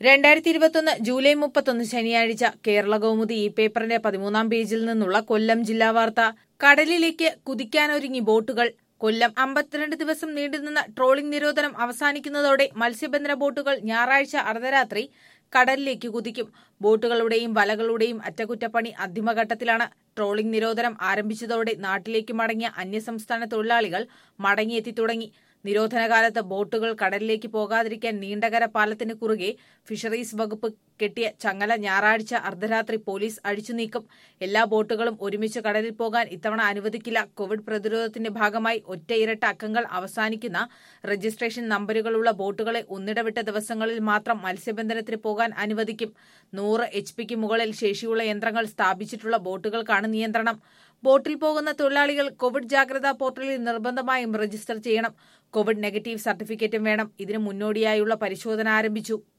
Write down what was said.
രണ്ടായിരത്തി ഇരുപത്തൊന്ന് ജൂലൈ മുപ്പത്തൊന്ന് ശനിയാഴ്ച കേരള കൗമുദി ഈ പേപ്പറിന്റെ പതിമൂന്നാം പേജിൽ നിന്നുള്ള കൊല്ലം ജില്ലാ വാർത്ത കടലിലേക്ക് കുതിക്കാനൊരുങ്ങി ബോട്ടുകൾ കൊല്ലം അമ്പത്തിരണ്ട് ദിവസം നീണ്ടുനിന്ന ട്രോളിംഗ് നിരോധനം അവസാനിക്കുന്നതോടെ മത്സ്യബന്ധന ബോട്ടുകൾ ഞായറാഴ്ച അർദ്ധരാത്രി കടലിലേക്ക് കുതിക്കും ബോട്ടുകളുടെയും വലകളുടെയും അറ്റകുറ്റപ്പണി അന്തിമഘട്ടത്തിലാണ് ട്രോളിംഗ് നിരോധനം ആരംഭിച്ചതോടെ നാട്ടിലേക്ക് മടങ്ങിയ അന്യസംസ്ഥാന തൊഴിലാളികൾ മടങ്ങിയെത്തി തുടങ്ങി നിരോധനകാലത്ത് ബോട്ടുകൾ കടലിലേക്ക് പോകാതിരിക്കാൻ നീണ്ടകര പാലത്തിന് കുറുകെ ഫിഷറീസ് വകുപ്പ് കെട്ടിയ ചങ്ങല ഞായറാഴ്ച അർദ്ധരാത്രി പോലീസ് അഴിച്ചു നീക്കും എല്ലാ ബോട്ടുകളും ഒരുമിച്ച് കടലിൽ പോകാൻ ഇത്തവണ അനുവദിക്കില്ല കോവിഡ് പ്രതിരോധത്തിന്റെ ഭാഗമായി ഒറ്റ ഇരട്ട അക്കങ്ങൾ അവസാനിക്കുന്ന രജിസ്ട്രേഷൻ നമ്പറുകളുള്ള ബോട്ടുകളെ ഒന്നിടവിട്ട ദിവസങ്ങളിൽ മാത്രം മത്സ്യബന്ധനത്തിന് പോകാൻ അനുവദിക്കും നൂറ് എച്ച് പിക്ക് മുകളിൽ ശേഷിയുള്ള യന്ത്രങ്ങൾ സ്ഥാപിച്ചിട്ടുള്ള ബോട്ടുകൾക്കാണ് നിയന്ത്രണം ബോട്ടിൽ പോകുന്ന തൊഴിലാളികൾ കോവിഡ് ജാഗ്രതാ പോർട്ടലിൽ നിർബന്ധമായും രജിസ്റ്റർ ചെയ്യണം കോവിഡ് നെഗറ്റീവ് സർട്ടിഫിക്കറ്റും വേണം ഇതിനു മുന്നോടിയായുള്ള പരിശോധന ആരംഭിച്ചു